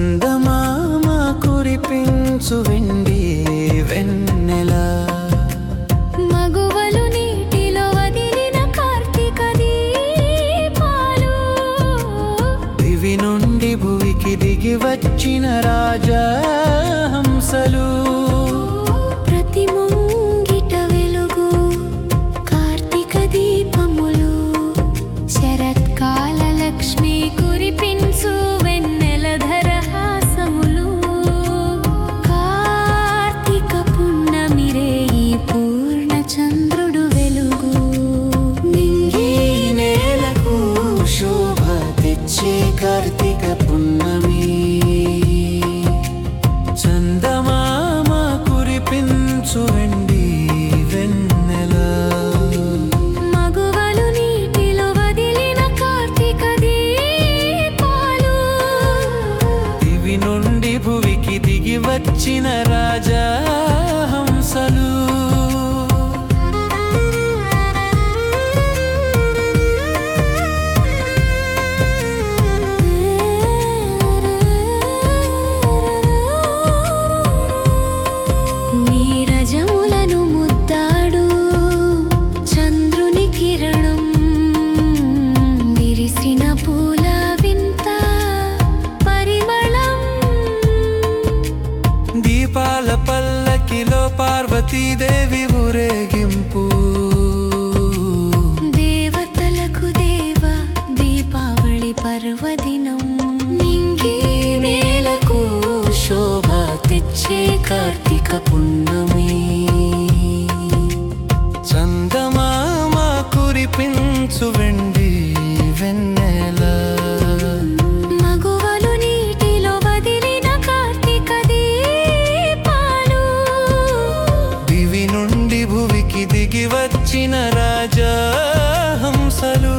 చందమామ కురిపించు వెండి వెన్నెల మగువలు నీటిలో వదిలిన కార్తీక దీపాలు దివి నుండి భువికి దిగి వచ్చిన రాజా హంసలు ప్రతి ముంగిట వెలుగు కార్తీక దీపములు శరత్కాల లక్ష్మి కురిపించు వెన్నెల ధరహాసములు కార్తీక పున్నమిరే ఈ పూర్ణ చంద్రుడు వెలుగు నింగి నేలకు శోభ తెచ్చే కార్తీక పున్నమి చందమామ కురిపించు వెండి వెన్నెల మగువలు నీటిలో వదిలిన కార్తీక దీపాలు దివి నుండి భువికి దిగి వచ్చిన రాజా హంసలు నీరజములను ముద్దాడు చంద్రుని కిరణం విరిసిన పూల వింత పరిమళం దీపాల పల్లకిలో పార్వతీదేవి ఊరేగింపు దేవతలకు దేవ దీపావళి పర్వదినం నింగి నేలకు శోభ తెచ్చే కార్తీక పున్నమి చందమామ కురిపించు వెండి వెన్నెల మగువలు నీటిలో వదిలిన కార్తీక దీపాలు దివి నుండి భువికి దిగి వచ్చిన రాజా హంసలు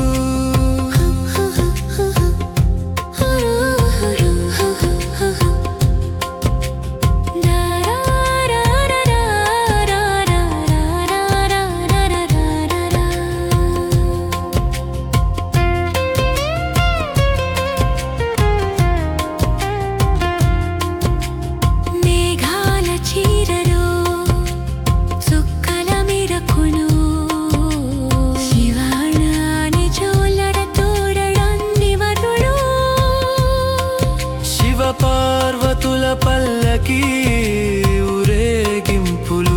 మేఘాల చీరలో చుక్కల మెరకును శివాణాని చోలడ తోడడాన్ని వరుడు శివ పార్వతుల పల్లకి ఊరేగింపులు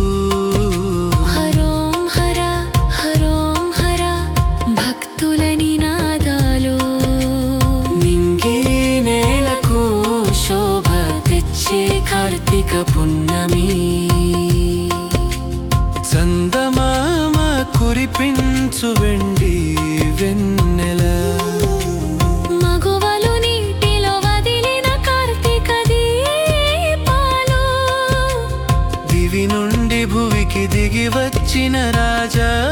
హరోం హర హరోం హర భక్తుల నినాదాలు నింగి నేలకు శోభ తెచ్చే కార్తీక పున్నమి చందమామ కురిపించు వెండి వెన్నెల మగువలు నీటిలో వదిలిన కార్తీక దీపాలు దివి నుండి భువికి దిగి వచ్చిన రాజా